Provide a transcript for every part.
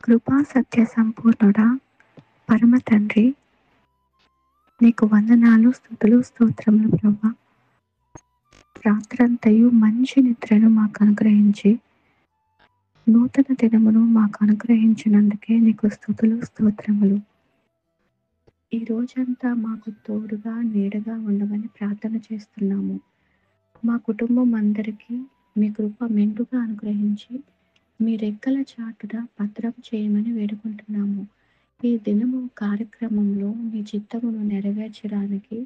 కృపా సత్య సంపూర్ణుడా పరమ తండ్రి నీకు వందనాలు స్థుతులు స్తోత్రములు ప్రభా రాత్రంతయు మంచి నిద్రను మాకు అనుగ్రహించి నూతన దినమును మాకు అనుగ్రహించినందుకే నీకు స్థుతులు స్తోత్రములు ఈ రోజంతా మాకు తోడుగా నీడగా ఉండమని ప్రార్థన చేస్తున్నాము మా కుటుంబం అందరికీ మీ కృప మెండుగా అనుగ్రహించి మీ రెక్కల చాటున భద్రం చేయమని వేడుకుంటున్నాము ఈ దినము కార్యక్రమంలో మీ చిత్తమును నెరవేర్చడానికి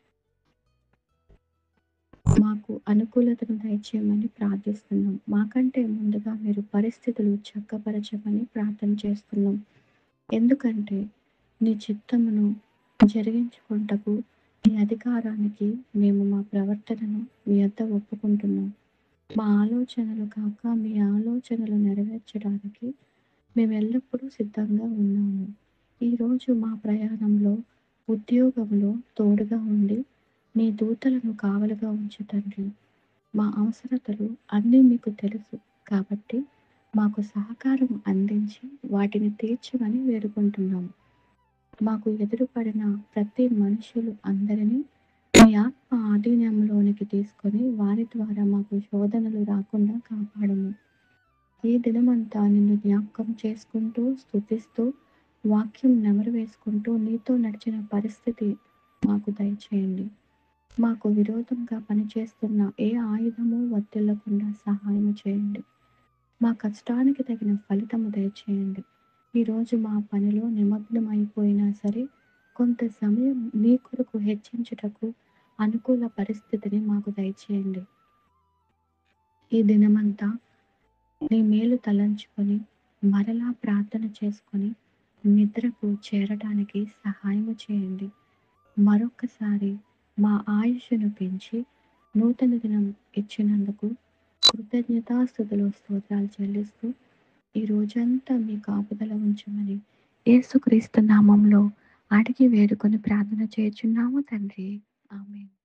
మాకు అనుకూలతను దయచేయమని ప్రార్థిస్తున్నాం మాకంటే ముందుగా మీరు పరిస్థితులు చక్కపరచమని ప్రార్థన చేస్తున్నాం ఎందుకంటే నీ చిత్తమును జరిగించుకుంటకు మీ అధికారానికి మేము మా ప్రవర్తనను మీ వద్ద ఒప్పుకుంటున్నాం మా ఆలోచనలు కాక మీ ఆలోచనలు నెరవేర్చడానికి మేము ఎల్లప్పుడూ సిద్ధంగా ఉన్నాము ఈరోజు మా ప్రయాణంలో ఉద్యోగంలో తోడుగా ఉండి మీ దూతలను కావలుగా ఉంచు తండ్రి మా అవసరతలు అన్నీ మీకు తెలుసు కాబట్టి మాకు సహకారం అందించి వాటిని తీర్చమని వేడుకుంటున్నాము మాకు ఎదురుపడిన ప్రతి మనుషులు అందరినీ మీ ఆత్మ ఆధీనంలోనికి తీసుకొని వారి ద్వారా మాకు శోధనలు రాకుండా కాపాడము ఈ దినమంతా నిన్ను జ్ఞాపకం చేసుకుంటూ స్థుతిస్తూ వాక్యం నెమరు వేసుకుంటూ నీతో నడిచిన పరిస్థితి మాకు దయచేయండి మాకు విరోధంగా పనిచేస్తున్న ఏ ఆయుధము వర్తిల్లకుండా సహాయం చేయండి మా కష్టానికి తగిన ఫలితము దయచేయండి ఈరోజు మా పనిలో నిమగ్నం అయిపోయినా సరే కొంత సమయం నీ కొరకు హెచ్చించుటకు అనుకూల పరిస్థితిని మాకు దయచేయండి ఈ దినమంతా నీ మేలు తలంచుకొని మరలా ప్రార్థన చేసుకొని నిద్రకు చేరడానికి సహాయం చేయండి మరొక్కసారి మా ఆయుష్ను పెంచి నూతన దినం ఇచ్చినందుకు కృతజ్ఞతాస్థుతులు స్తోత్రాలు చెల్లిస్తూ ఈ రోజంతా మీ కాపుదల ఉంచమని యేసుక్రీస్తు నామంలో అడిగి వేడుకొని ప్రార్థన చేయుచున్నాము తండ్రి ఆమె